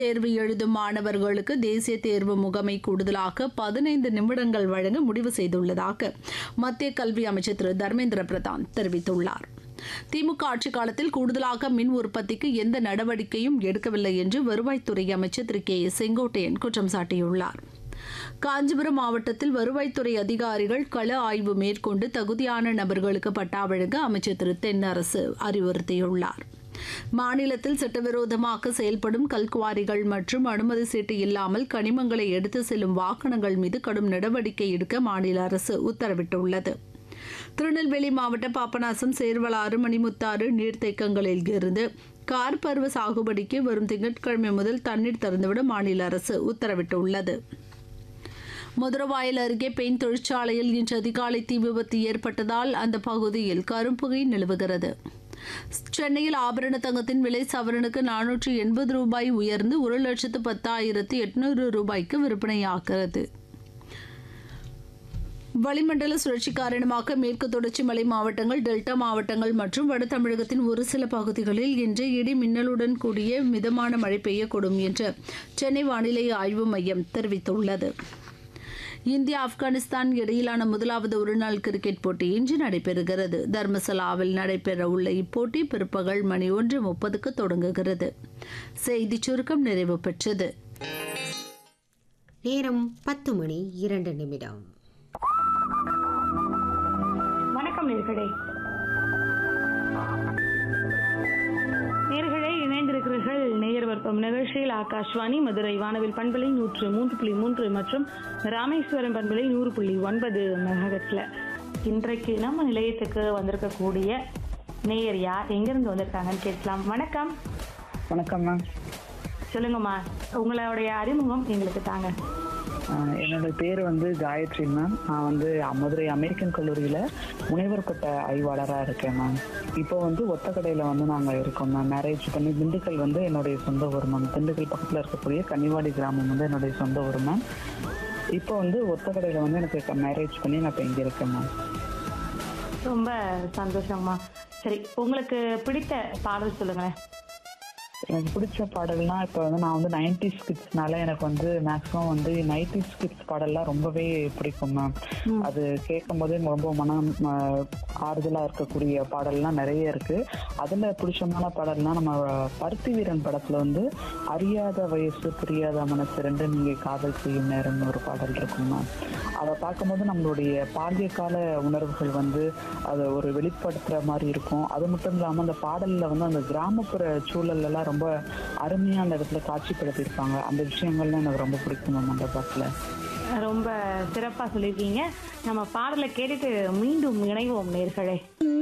தேர்வு எழுதும் மாணவர்களுக்கு தேசிய தேர்வு முகமை கூடுதலாக பதினைந்து நிமிடங்கள் வழங்க முடிவு செய்துள்ளதாக மத்திய கல்வி அமைச்சர் திரு தர்மேந்திர பிரதான் தெரிவித்துள்ளார் திமுக ஆட்சிக் காலத்தில் கூடுதலாக மின் உற்பத்திக்கு எந்த நடவடிக்கையும் எடுக்கவில்லை என்று வருவாய்த்துறை அமைச்சர் திரு கே ஏ செங்கோட்டையன் குற்றம் சாட்டியுள்ளார் காஞ்சிபுரம் மாவட்டத்தில் வருவாய்த்துறை அதிகாரிகள் கள ஆய்வு மேற்கொண்டு தகுதியான நபர்களுக்கு பட்டா வழங்க அமைச்சர் திரு தென்னரசு அறிவுறுத்தியுள்ளார் மாநிலத்தில் சட்டவிரோதமாக செயல்படும் கல்குவாரிகள் மற்றும் அனுமதி சீட்டு இல்லாமல் கனிமங்களை எடுத்து செல்லும் வாகனங்கள் மீது கடும் நடவடிக்கை எடுக்க மாநில அரசு உத்தரவிட்டுள்ளது திருநெல்வேலி மாவட்ட பாபநாசம் சேர்வலாறு மணிமுத்தாறு நீர்த்தேக்கங்களில் இருந்து கார் பருவ சாகுபடிக்கு வரும் திங்கட்கிழமை முதல் தண்ணீர் திறந்துவிட மாநில அரசு உத்தரவிட்டுள்ளது மதுரவாயல் அருகே பெயின் தொழிற்சாலையில் இன்று அதிகாலை தீ விபத்து ஏற்பட்டதால் அந்த பகுதியில் கரும்புகை நிலவுகிறது சென்னையில் ஆபரண தங்கத்தின் விலை சவரனுக்கு நானூற்று எண்பது ரூபாய் உயர்ந்து ஒரு லட்சத்து பத்தாயிரத்து எட்நூறு ரூபாய்க்கு விற்பனையாகிறது வளிமண்டல சுழற்சி காரணமாக மேற்கு தொடர்ச்சி மலை மாவட்டங்கள் டெல்டா மாவட்டங்கள் மற்றும் வட தமிழகத்தின் ஒரு சில பகுதிகளில் இன்று இடி மின்னலுடன் கூடிய மிதமான மழை பெய்யக்கூடும் என்று சென்னை வானிலை ஆய்வு மையம் தெரிவித்துள்ளது இந்தியா ஆப்கானிஸ்தான் இடையிலான முதலாவது ஒருநாள் கிரிக்கெட் போட்டி இன்று நடைபெறுகிறது தர்மசலாவில் நடைபெற உள்ள இப்போட்டி பிற்பகல் மணி ஒன்று முப்பதுக்கு தொடங்குகிறது செய்தி சுருக்கம் நிறைவு பெற்றது நேரம் பத்து மணி இரண்டு நிமிடம் வணக்கம் நேர்களே நேர்களே இணைந்திருக்கிறீர்கள் நேயர் வர்ப்பம் நிகழ்ச்சியில் ஆகாஷ்வாணி மதுரை வானவில் பண்பலை நூற்று மூன்று புள்ளி மூன்று மற்றும் ராமேஸ்வரம் பண்பலை நூறு புள்ளி ஒன்பது மெகாஹெட்ஸ்ல இன்றைக்கு நம்ம நிலையத்துக்கு வந்திருக்கக்கூடிய நேயர் யார் எங்கிருந்து வந்திருக்காங்கன்னு கேட்கலாம் வணக்கம் வணக்கம் மேம் சொல்லுங்கம்மா உங்களுடைய அறிமுகம் எங்களுக்கு தாங்க ஆஹ் என்னோட பேர் வந்து காயத்ரி மேம் நான் வந்து மதுரை அமெரிக்கன் கல்லூரியில முனைவர் பட்ட ஆய்வாளராக இருக்கேன் மேம் இப்போ வந்து ஒத்தக்கடையில் வந்து நாங்கள் இருக்கோம் மேம் மேரேஜ் பண்ணி திண்டுக்கல் வந்து என்னுடைய சொந்த ஊர் மேம் திண்டுக்கல் பக்கத்தில் இருக்கக்கூடிய கன்னிவாடி கிராமம் வந்து என்னுடைய சொந்த ஊர் மேம் இப்போ வந்து ஒத்தக்கடையில் வந்து எனக்கு மேரேஜ் பண்ணி நான் இப்போ இங்கே இருக்கேன் மேம் ரொம்ப சந்தோஷம்மா சரி உங்களுக்கு பிடித்த பாடல் சொல்லுங்களேன் எனக்கு பிடிச்ச பாடல்னா இப்போ வந்து நான் வந்து நைன்டி ஸ்கிட்ஸ்னால எனக்கு வந்து மேக்ஸிமம் வந்து நைன்டி ஸ்கிட்ஸ் பாடல்லாம் ரொம்பவே பிடிக்கும் மேம் அது கேட்கும் போதே ரொம்ப மனம் ஆஹ், ஆறுதலா இருக்கக்கூடிய பாடல்லாம் நிறைய இருக்கு அதுல பிடிச்சமான பாடல்னா நம்ம பருத்தி வீரன் படத்துல வந்து அறியாத வயசு புரியாத மனசு ரெண்டு நீங்க காதல் செய்யும் நேரம்னு ஒரு பாடல் இருக்கும் மேம் அதை பார்க்கும்போது நம்மளுடைய பால்ய கால உணர்வுகள் வந்து அதை ஒரு வெளிப்படுத்துற மாதிரி இருக்கும் அது மட்டும் இல்லாம அந்த பாடல்ல வந்து அந்த கிராமப்புற சூழல் எல்லாம் ரொம்ப அருமையா அந்த இடத்துல காட்சிப்படுத்தியிருப்பாங்க அந்த விஷயங்கள்லாம் எனக்கு ரொம்ப பிடிக்கும் மேம் அந்த பாட்டுல ரொம்ப சிறப்பா சொல்லியிருக்கீங்க நம்ம பாடலை கேட்டுட்டு மீண்டும் இணைவோம் நேர்களே